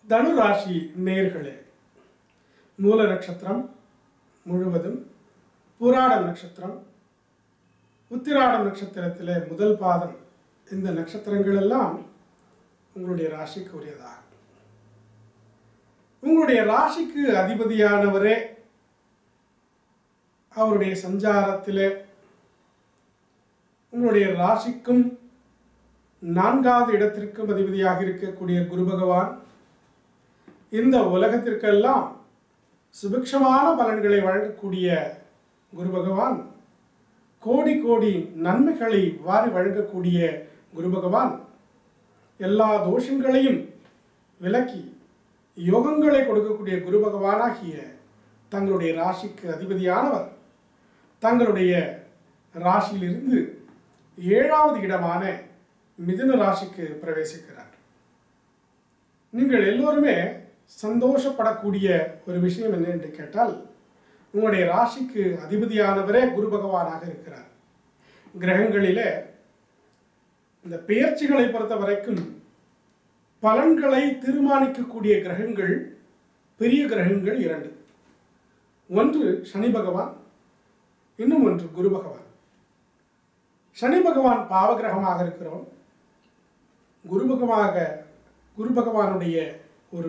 தனு ராசி நேர்களே மூல நட்சத்திரம் முழுவதும் புராடம் நட்சத்திரம் உத்திராடம் நட்சத்திரத்தில் முதல் பாதம் இந்த நட்சத்திரங்கள் எல்லாம் உங்களுடைய ராசிக்கு உரியதாகும் உங்களுடைய ராசிக்கு அதிபதியானவரே அவருடைய சஞ்சாரத்திலே உங்களுடைய ராசிக்கும் நான்காவது இடத்திற்கும் அதிபதியாக இருக்கக்கூடிய குரு பகவான் இந்த உலகத்திற்கெல்லாம் சுபிக்ஷமான பலன்களை வழங்கக்கூடிய குரு பகவான் கோடி கோடி நன்மைகளை வாரி வழங்கக்கூடிய குரு பகவான் எல்லா தோஷங்களையும் விலக்கி யோகங்களை கொடுக்கக்கூடிய குரு பகவானாகிய தங்களுடைய ராசிக்கு அதிபதியானவர் தங்களுடைய ராசியிலிருந்து ஏழாவது இடமான மிதுன ராசிக்கு பிரவேசிக்கிறார் நீங்கள் எல்லோருமே சந்தோஷப்படக்கூடிய ஒரு விஷயம் என்ன என்று கேட்டால் உங்களுடைய ராசிக்கு அதிபதியானவரே குரு பகவானாக இருக்கிறார் கிரகங்களிலே இந்த பெயர்ச்சிகளை பொறுத்த வரைக்கும் பலன்களை தீர்மானிக்கக்கூடிய கிரகங்கள் பெரிய கிரகங்கள் இரண்டு ஒன்று சனி பகவான் இன்னும் ஒன்று குரு பகவான் சனி பகவான் பாவகிரகமாக இருக்கிறோம் குரு பகவாக குரு பகவானுடைய ஒரு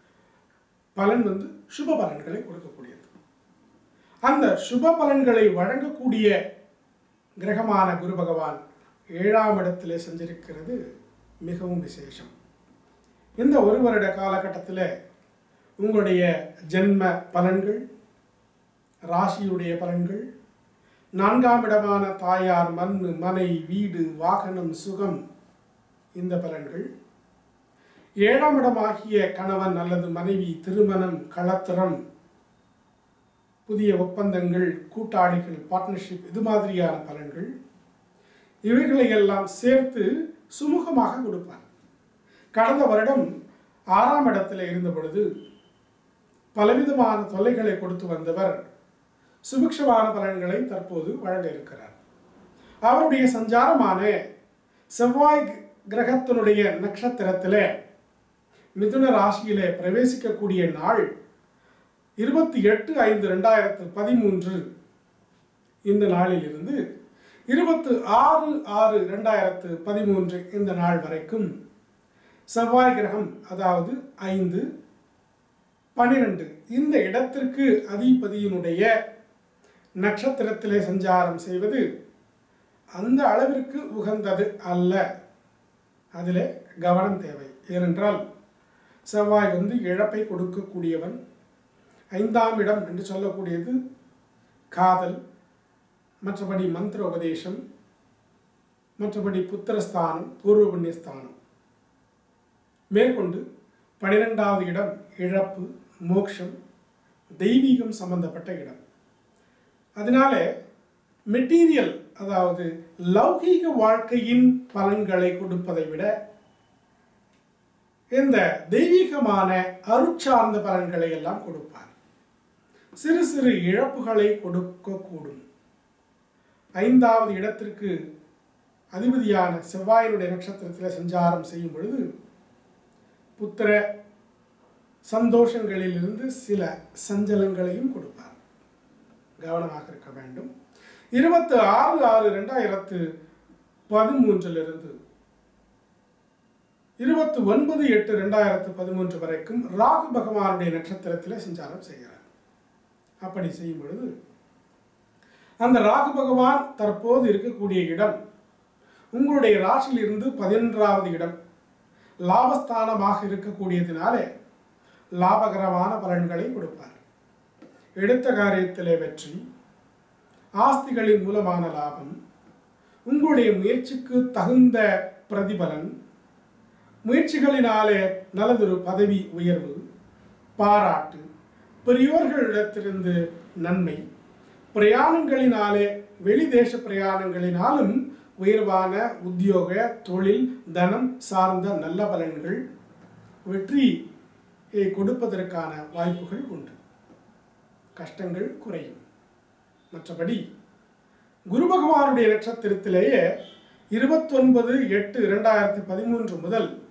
பலன் வந்து சுப பலன்களை கொடுக்கக்கூடியது அந்த சுப பலன்களை வழங்கக்கூடிய கிரகமான குரு பகவான் ஏழாம் இடத்திலே செஞ்சிருக்கிறது மிகவும் விசேஷம் இந்த ஒரு வருட காலகட்டத்தில் உங்களுடைய ஜென்ம பலன்கள் ராசியுடைய பலன்கள் நான்காம் இடமான தாயார் மண் மனை வீடு வாகனம் சுகம் இந்த பலன்கள் ஏழாம் இடமாகிய கணவன் அல்லது மனைவி திருமணம் களத்திரம் புதிய ஒப்பந்தங்கள் கூட்டாளிகள் பார்ட்னர்ஷிப் இது மாதிரியான பலன்கள் இவைகளை எல்லாம் சேர்த்து சுமூகமாக கொடுப்பார் கடந்த வருடம் ஆறாம் இடத்தில் இருந்த பொழுது பலவிதமான தொல்லைகளை கொடுத்து வந்தவர் சுபிக்ஷமான பலன்களை தற்போது வழங்க இருக்கிறார் அவருடைய சஞ்சாரமான செவ்வாய் கிரகத்தினுடைய நட்சத்திரத்தில் மிதுன ராசியிலே பிரவேசிக்கக்கூடிய நாள் இருபத்தி எட்டு ஐந்து ரெண்டாயிரத்து பதிமூன்று இந்த நாளிலிருந்து இருபத்து ஆறு ஆறு ரெண்டாயிரத்து பதிமூன்று இந்த நாள் வரைக்கும் செவ்வாய் கிரகம் அதாவது ஐந்து பன்னிரண்டு இந்த இடத்திற்கு அதிபதியினுடைய நட்சத்திரத்திலே சஞ்சாரம் செய்வது அந்த அளவிற்கு உகந்தது அல்ல அதில் கவனம் தேவை ஏனென்றால் செவ்வாய் வந்து இழப்பை கொடுக்கக்கூடியவன் ஐந்தாம் இடம் என்று சொல்லக்கூடியது காதல் மற்றபடி மந்திர உபதேசம் மற்றபடி புத்திரஸ்தானம் பூர்வ புண்ணியஸ்தானம் மேற்கொண்டு பனிரெண்டாவது இடம் இழப்பு மோட்சம் தெய்வீகம் சம்பந்தப்பட்ட இடம் அதனால மெட்டீரியல் அதாவது லௌகீக வாழ்க்கையின் பலன்களை கொடுப்பதை விட இந்த தெய்வீகமான அருட்சார்ந்த பலன்களை எல்லாம் கொடுப்பார் சிறு சிறு இழப்புகளை கொடுக்கக்கூடும் ஐந்தாவது இடத்திற்கு அதிபதியான செவ்வாயினுடைய நட்சத்திரத்தில் சஞ்சாரம் செய்யும் பொழுது புத்திர சந்தோஷங்களிலிருந்து சில சஞ்சலங்களையும் கொடுப்பார் கவனமாக இருக்க வேண்டும் இருபத்து ஆறு ஆறு ரெண்டாயிரத்து பதிமூன்றிலிருந்து இருபத்தி ஒன்பது எட்டு ரெண்டாயிரத்து பதிமூன்று வரைக்கும் ராகு பகவானுடைய நட்சத்திரத்தில் சஞ்சாரம் செய்கிறார் அப்படி செய்யும் பொழுது அந்த ராகு பகவான் தற்போது இருக்கக்கூடிய இடம் உங்களுடைய ராசியிலிருந்து பதினொன்றாவது இடம் லாபஸ்தானமாக இருக்கக்கூடியதினாலே லாபகரமான பலன்களை கொடுப்பார் எடுத்த காரியத்திலே வெற்றி ஆஸ்திகளின் மூலமான லாபம் உங்களுடைய முயற்சிக்கு தகுந்த பிரதிபலன் முயற்சிகளினாலே நல்லதொரு பதவி உயர்வு பாராட்டு பெரியோர்களிடத்திலிருந்து நன்மை பிரயாணங்களினாலே வெளிதேச பிரயாணங்களினாலும் உயர்வான உத்தியோக தொழில் தனம் சார்ந்த நல்ல பலன்கள் வெற்றி கொடுப்பதற்கான வாய்ப்புகள் உண்டு கஷ்டங்கள் குறையும் மற்றபடி குரு பகவானுடைய நட்சத்திரத்திலேயே இருபத்தொன்பது எட்டு இரண்டாயிரத்தி பதிமூன்று முதல்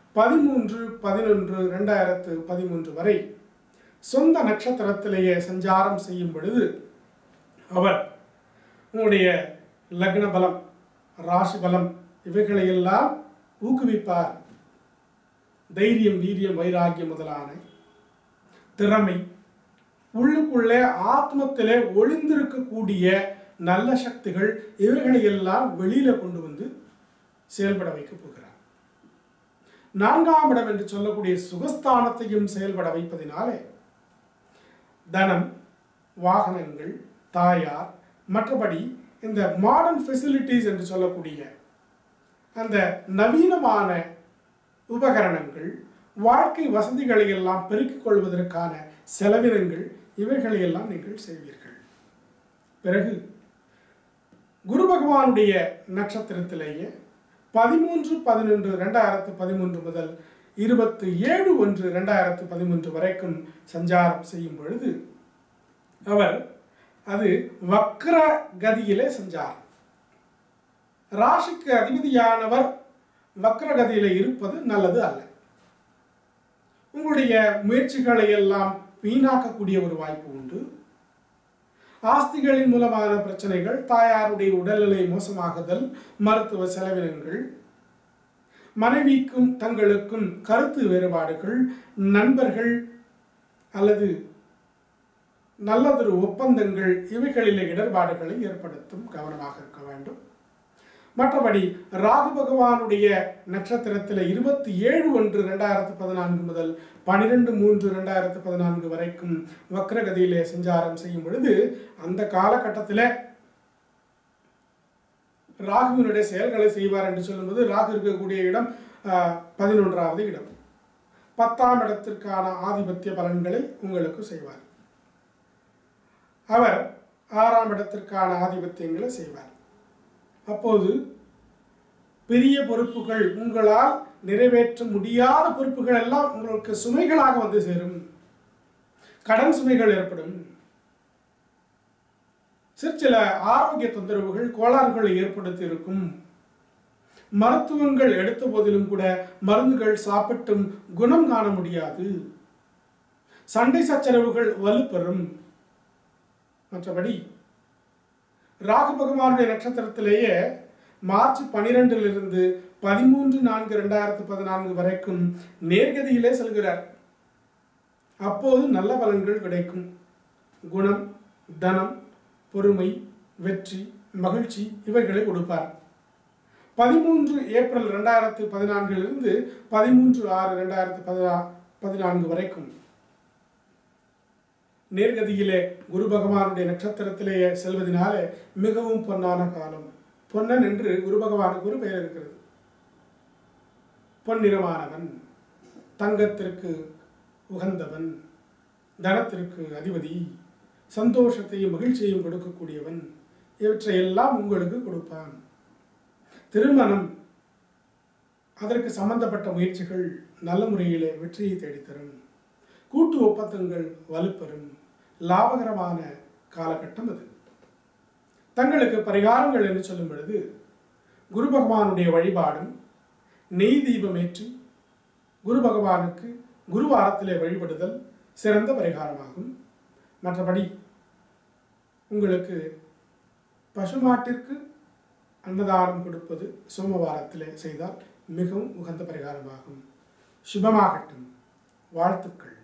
பதிமூன்று பதினொன்று ரெண்டாயிரத்து பதிமூன்று வரை சொந்த நட்சத்திரத்திலேயே சஞ்சாரம் செய்யும் பொழுது அவர் உங்களுடைய லக்ன பலம் ராசி பலம் இவைகளையெல்லாம் ஊக்குவிப்பார் தைரியம் வீரியம் வைராகியம் முதலான திறமை உள்ளுக்குள்ளே ஆத்மத்திலே ஒளிந்திருக்கக்கூடிய நல்ல சக்திகள் இவைகளை எல்லாம் வெளியில கொண்டு வந்து செயல்பட வைக்க போகிறார் நான்காம் இடம் என்று சொல்லக்கூடிய சுகஸ்தானத்தையும் செயல்பட வைப்பதினாலே தனம் வாகனங்கள் தாயார் மற்றபடி இந்த மாடர்ன் ஃபெசிலிட்டிஸ் என்று சொல்லக்கூடிய அந்த நவீனமான உபகரணங்கள் வாழ்க்கை வசதிகளை எல்லாம் பெருக்கிக் கொள்வதற்கான செலவினங்கள் இவைகளை எல்லாம் நீங்கள் செய்வீர்கள் பிறகு குரு பகவானுடைய நட்சத்திரத்திலேயே பதிமூன்று பதினொன்று ரெண்டாயிரத்து பதிமூன்று முதல் இருபத்தி ஏழு ஒன்று ரெண்டாயிரத்து பதிமூன்று வரைக்கும் சஞ்சாரம் செய்யும் பொழுது அவர் அது வக்ர கதியிலே சஞ்சாரம் ராசிக்கு அதிபதியானவர் வக்ரகதியில இருப்பது நல்லது அல்ல உங்களுடைய முயற்சிகளை எல்லாம் வீணாக்கக்கூடிய ஒரு வாய்ப்பு உண்டு ஆஸ்திகளின் மூலமான பிரச்சனைகள் தாயாருடைய உடல்நிலை மோசமாகுதல் மருத்துவ செலவினங்கள் மனைவிக்கும் தங்களுக்கும் கருத்து வேறுபாடுகள் நண்பர்கள் அல்லது நல்லதொரு ஒப்பந்தங்கள் இவைகளிலே இடர்பாடுகளை ஏற்படுத்தும் கவனமாக இருக்க வேண்டும் மற்றபடி ராகு பகவானுடைய நட்சத்திரத்தில் இருபத்தி ஏழு ஒன்று ரெண்டாயிரத்து பதினான்கு முதல் பனிரெண்டு மூன்று ரெண்டாயிரத்து பதினான்கு வரைக்கும் வக்ரகதியிலே சஞ்சாரம் செய்யும் பொழுது அந்த காலகட்டத்தில் ராகுவினுடைய செயல்களை செய்வார் என்று சொல்லும்போது ராகு இருக்கக்கூடிய இடம் ஆஹ், பதினொன்றாவது இடம் பத்தாம் இடத்திற்கான ஆதிபத்திய பலன்களை உங்களுக்கு செய்வார் அவர் ஆறாம் இடத்திற்கான ஆதிபத்தியங்களை செய்வார் அப்போது பெரிய பொறுப்புகள் உங்களால் நிறைவேற்ற முடியாத பொறுப்புகள் எல்லாம் உங்களுக்கு சுமைகளாக வந்து சேரும் கடன் சுமைகள் ஏற்படும் சிற்சில ஆரோக்கிய தொந்தரவுகள் கோளாறுகளை ஏற்படுத்தி இருக்கும் மருத்துவங்கள் எடுத்த போதிலும் கூட மருந்துகள் சாப்பிட்டும் குணம் காண முடியாது சண்டை சச்சரவுகள் வலுப்பெறும் மற்றபடி ராகு பகவானுடைய நட்சத்திரத்திலேயே மார்ச் பனிரெண்டிலிருந்து பதிமூன்று நான்கு ரெண்டாயிரத்து பதினான்கு வரைக்கும் நேர்கதியிலே செல்கிறார் அப்போது நல்ல பலன்கள் கிடைக்கும் குணம் தனம் பொறுமை வெற்றி மகிழ்ச்சி இவைகளை கொடுப்பார் பதிமூன்று ஏப்ரல் ரெண்டாயிரத்து பதினான்கிலிருந்து பதிமூன்று ஆறு ரெண்டாயிரத்து பதினா பதினான்கு வரைக்கும் நேர்கதியிலே குரு பகவானுடைய நட்சத்திரத்திலேயே செல்வதனாலே மிகவும் பொன்னான காலம் பொன்னன் என்று குரு பகவானுக்கு ஒரு பெயர் இருக்கிறது பொன்னிறமானவன் தங்கத்திற்கு உகந்தவன் தனத்திற்கு அதிபதி சந்தோஷத்தையும் மகிழ்ச்சியையும் கொடுக்கக்கூடியவன் இவற்றையெல்லாம் உங்களுக்கு கொடுப்பான் திருமணம் அதற்கு சம்பந்தப்பட்ட முயற்சிகள் நல்ல முறையிலே வெற்றியை தேடித்தரும் கூட்டு ஒப்பந்தங்கள் வலுப்பெறும் லாபகரமான காலகட்டம் அது தங்களுக்கு பரிகாரங்கள் என்று சொல்லும் பொழுது குரு பகவானுடைய வழிபாடும் நெய் தீபமேற்றி குரு பகவானுக்கு குருவாரத்திலே வழிபடுதல் சிறந்த பரிகாரமாகும் மற்றபடி உங்களுக்கு பசுமாட்டிற்கு அன்னதானம் கொடுப்பது சோமவாரத்திலே செய்தால் மிகவும் உகந்த பரிகாரமாகும் சுபமாகட்டும் வாழ்த்துக்கள்